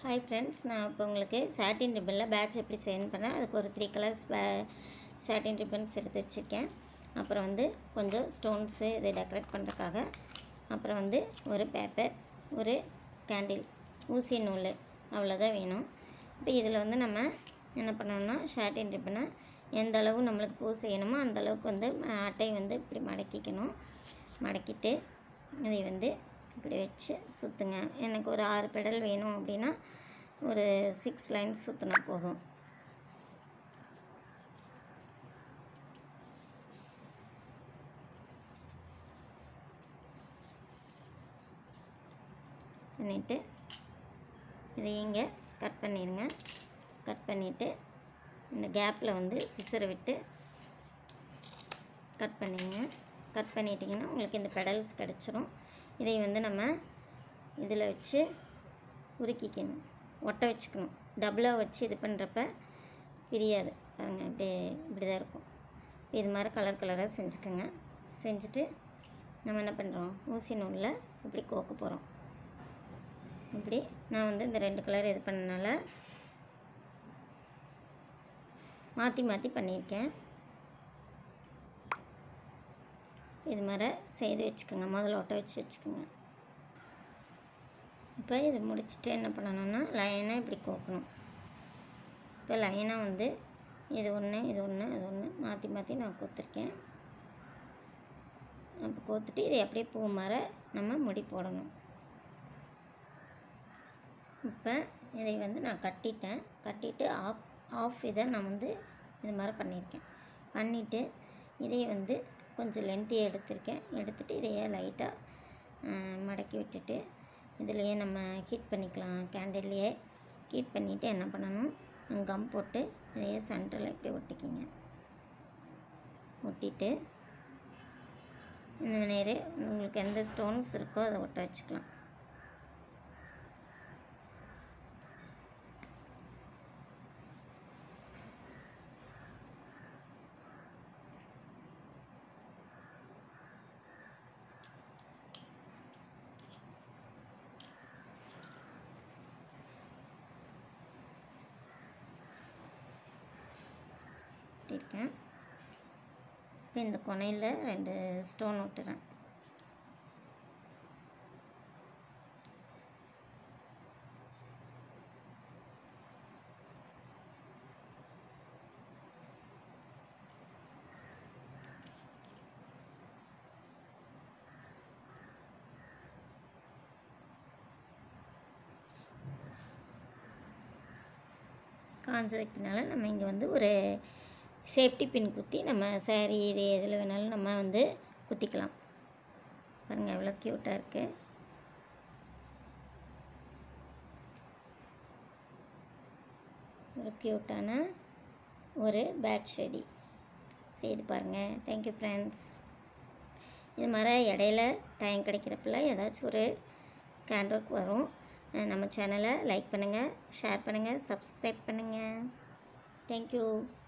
hi friends நான் இப்போ உங்களுக்கு சாட்டின் ரிப்பனில் பேட்ச் எப்படி சென்ட் பண்ணேன் அதுக்கு ஒரு த்ரீ கலர்ஸ் பே சாட்டின் ரிப்பன்ஸ் எடுத்து வச்சுருக்கேன் அப்புறம் வந்து கொஞ்சம் ஸ்டோன்ஸு இதை டெக்கரேட் பண்ணுறதுக்காக அப்புறம் வந்து ஒரு பேப்பர் ஒரு கேண்டில் ஊசி நூல் அவ்வளோதான் வேணும் இப்போ இதில் வந்து நம்ம என்ன பண்ணணும்னா ஷார்ட்டின் ரிப்பனை எந்த அளவு நம்மளுக்கு பூ செய்யணுமோ அந்த அளவுக்கு வந்து அஹ், அட்டை வந்து இப்படி மடக்கிக்கணும் மடக்கிட்டு இதை வந்து இப்படி வச்சு சுற்றுங்க எனக்கு ஒரு ஆறு பெடல் வேணும் அப்படின்னா ஒரு சிக்ஸ் லைன்ஸ் சுற்றினா போதும் பண்ணிவிட்டு இதை இங்கே கட் பண்ணிடுங்க கட் பண்ணிவிட்டு இந்த கேப்பில் வந்து சிசரை விட்டு கட் பண்ணிடுங்க கட் பண்ணிட்டிங்கன்னா உங்களுக்கு இந்த பெடல்ஸ் கிடச்சிரும் இதை வந்து நம்ம இதில் வச்சு உருக்கிக்கணும் ஒட்ட வச்சுக்கணும் டபுளாக வச்சு இது பண்ணுறப்ப பிரியாது பாருங்கள் இப்படி இப்படி தான் இருக்கும் இது மாதிரி கலர் கலராக செஞ்சுக்கோங்க செஞ்சுட்டு நம்ம என்ன பண்ணுறோம் ஊசி நூலில் இப்படி கோக்க போகிறோம் இப்படி நான் வந்து இந்த ரெண்டு கலர் இது பண்ணனால மாற்றி மாற்றி பண்ணியிருக்கேன் இது மாதிரி செய்து வச்சுக்கோங்க முதல்ல ஒட்ட வச்சு வச்சுக்கோங்க இப்போ இது முடிச்சுட்டு என்ன பண்ணணும்னா லைனாக இப்படி கோக்கணும் இப்போ லைனாக வந்து இது ஒன்று இது ஒன்று அது ஒன்று மாற்றி மாற்றி நான் கோத்துருக்கேன் அப்போ கோத்துட்டு இதை அப்படியே பூ மாதிரி நம்ம முடி போடணும் இப்போ இதை வந்து நான் கட்டிட்டேன் கட்டிட்டு ஆஃப் ஆஃப் இதை நான் வந்து இது மாதிரி பண்ணியிருக்கேன் பண்ணிவிட்டு இதை வந்து கொஞ்சம் லென்த்தியாக எடுத்திருக்கேன் எடுத்துகிட்டு இதையே லைட்டாக மடக்கி விட்டுட்டு இதுலையே நம்ம ஹீட் பண்ணிக்கலாம் கேண்டில்லையே ஹீட் பண்ணிவிட்டு என்ன பண்ணணும் கம் போட்டு இதையே சென்டரில் இப்படி ஒட்டிக்கிங்க ஒட்டிட்டு இந்த நேரு உங்களுக்கு எந்த ஸ்டோன்ஸ் இருக்கோ அதை ஒட்ட வச்சுக்கலாம் இருக்கேன் இப்போ இந்த கொனையில் ரெண்டு ஸ்டோன் விட்டுறேன் காஞ்சதுக்கு பின்னால் நம்ம இங்கே வந்து ஒரு சேஃப்டி பின் குத்தி நம்ம saree இது எதில் வேணாலும் நம்ம வந்து குத்திக்கலாம் பாருங்கள் எவ்வளோ க்யூட்டாக இருக்குது ஒரு க்யூட்டான ஒரு பேட்ச் ரெடி செய்து பாருங்கள் தேங்க்யூ ஃப்ரெண்ட்ஸ் இது மாதிரி இடையில டைம் கிடைக்கிறப்பல ஏதாச்சும் ஒரு கேண்ட் ஒர்க் வரும் அஹ் நம்ம சேனலை லைக் பண்ணுங்கள் ஷேர் பண்ணுங்கள் சப்ஸ்கிரைப் பண்ணுங்கள் தேங்க்யூ